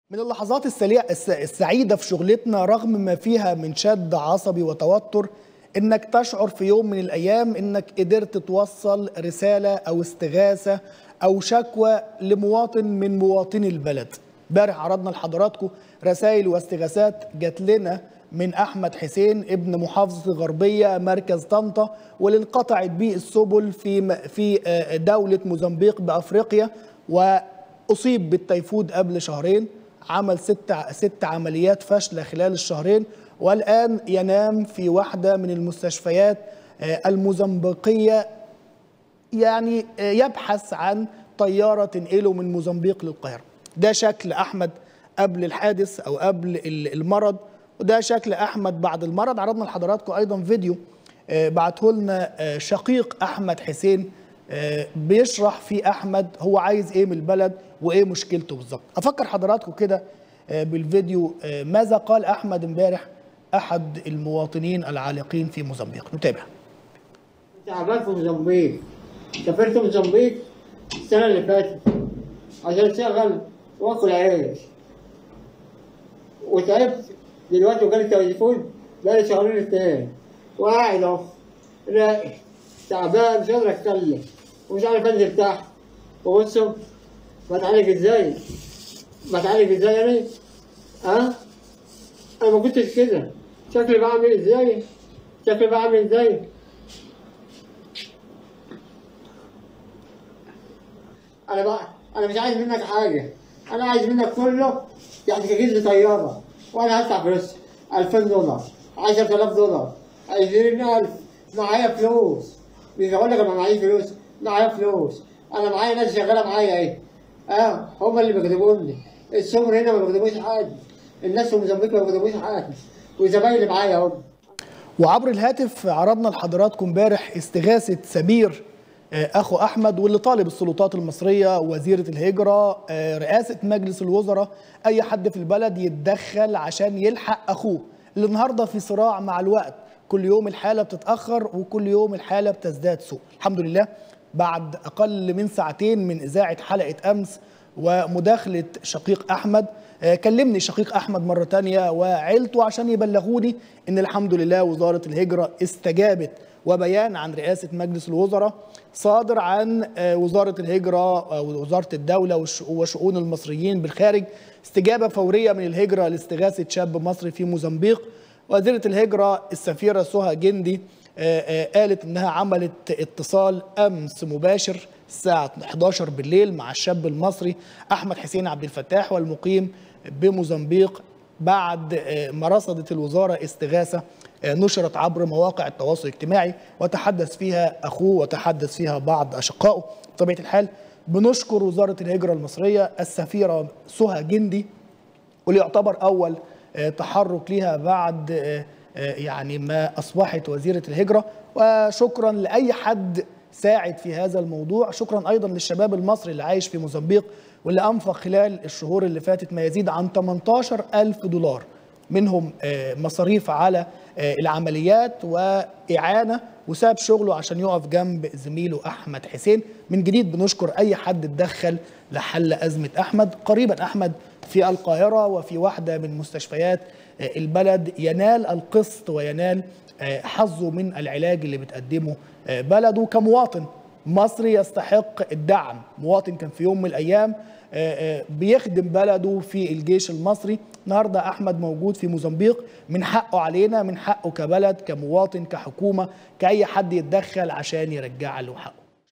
من اللحظات السليع الس- السعيدة في شغلتنا رغم ما فيها من شد عصبي وتوتر انك تشعر في يوم من الايام انك قدرت توصل رسالة او استغاثة او شكوى لمواطن من مواطني البلد امبارح عرضنا لحضراتكم رسائل واستغاثات جات لنا من احمد حسين ابن محافظه الغربيه مركز طنطا واللي انقطعت به السبل في م- في آه، دوله موزمبيق بافريقيا واصيب بالتيفود قبل شهرين عمل ست ست عمليات فاشله خلال الشهرين والان ينام في واحده من المستشفيات آه، الموزمبيقيه يعني آه، يبحث عن طياره تنقله من موزمبيق للقاهره ده شكل احمد قبل الحادث او قبل ال- المرض وده شكل احمد بعد المرض عرضنا لحضراتكم ايضا فيديو آه، بعته لنا آه، شقيق احمد حسين آه، بيشرح فيه احمد هو عايز ايه من البلد وايه مشكلته بالظبط افكر حضراتكم كده آه، بالفيديو آه، ماذا قال احمد امبارح احد المواطنين العالقين في موزمبيق نتابع تعبان في موزمبيق سافرت موزمبيق السنة اللي فاتت عشان أشتغل وآكل عيش وتعبت دلوقتي وجالي تليفون بقالي شهرين اتنين وقاعد أهو راقي تعبان مش قادر أتكلم ومش عارف أنزل تحت وبصوا بتعالج إزاي؟ بتعالج إزاي يعني؟ ها؟ أنا ما كنتش كده شكلي بعمل إزاي؟ شكلي بعمل إزاي؟ انا بقى انا مش عايز منك حاجه انا عايز منك كله يعني تجهز لي طياره وانا هدفع فلوس 2000 دولار 10000 دولار 20000 معايا فلوس مش بقول لك انا معيش فلوس معايا فلوس انا معايا ناس شغاله معايا اهي اه هم اللي بيكتبوا لي السمر هنا ما بيكتبوش حاجه الناس في موزمبيق ما بيكتبوش حاجه وزمايلي معايا هم وعبر الهاتف عرضنا لحضراتكم امبارح استغاثة سمير آه، أخو أحمد واللي طالب السلطات المصرية وزيرة الهجرة آه، رئاسة مجلس الوزراء أي حد في البلد يتدخل عشان يلحق أخوه اللي النهاردة في صراع مع الوقت كل يوم الحالة بتتأخر وكل يوم الحالة بتزداد سوء الحمد لله بعد أقل من ساعتين من إذاعة حلقة أمس ومداخلة شقيق أحمد آه، كلمني شقيق أحمد مرة تانية وعيلته عشان يبلغوني إن الحمد لله وزارة الهجرة استجابت وبيان عن رئاسة مجلس الوزراء صادر عن آه، وزارة الهجرة أو وزارة الدولة والش- وشؤون المصريين بالخارج استجابة فورية من الهجرة لاستغاثة شاب مصري في موزمبيق وزيرة الهجرة السفيرة سهى جندي آه، آه، قالت انها عملت اتصال امس مباشر الساعه 11 بالليل مع الشاب المصري احمد حسين عبد الفتاح والمقيم بموزمبيق بعد آه، ما رصدت الوزاره استغاثه آه، نشرت عبر مواقع التواصل الاجتماعي وتحدث فيها اخوه وتحدث فيها بعض اشقائه بطبيعه الحال بنشكر وزاره الهجره المصريه السفيره سهى جندي واللي يعتبر اول آه، تحرك ليها بعد آه، آه، يعني ما اصبحت وزيره الهجره وشكرا لاي حد ساعد في هذا الموضوع شكرا ايضا للشباب المصري اللي عايش في موزمبيق واللي انفق خلال الشهور اللي فاتت ما يزيد عن 18 ألف دولار منهم آه، مصاريف على آه، العمليات وإعانة وساب شغله عشان يقف جنب زميله أحمد حسين من جديد بنشكر أي حد اتدخل لحل أزمة أحمد قريبا أحمد في القاهرة وفي واحدة من مستشفيات آه، البلد ينال القسط وينال آه، حظه من العلاج اللي بتقدمه آه، بلده كمواطن مصري يستحق الدعم مواطن كان في يوم من الايام آه، آه، بيخدم بلده في الجيش المصري النهارده احمد موجود في موزمبيق من حقه علينا من حقه كبلد كمواطن كحكومه كاي حد يتدخل عشان يرجع له حقه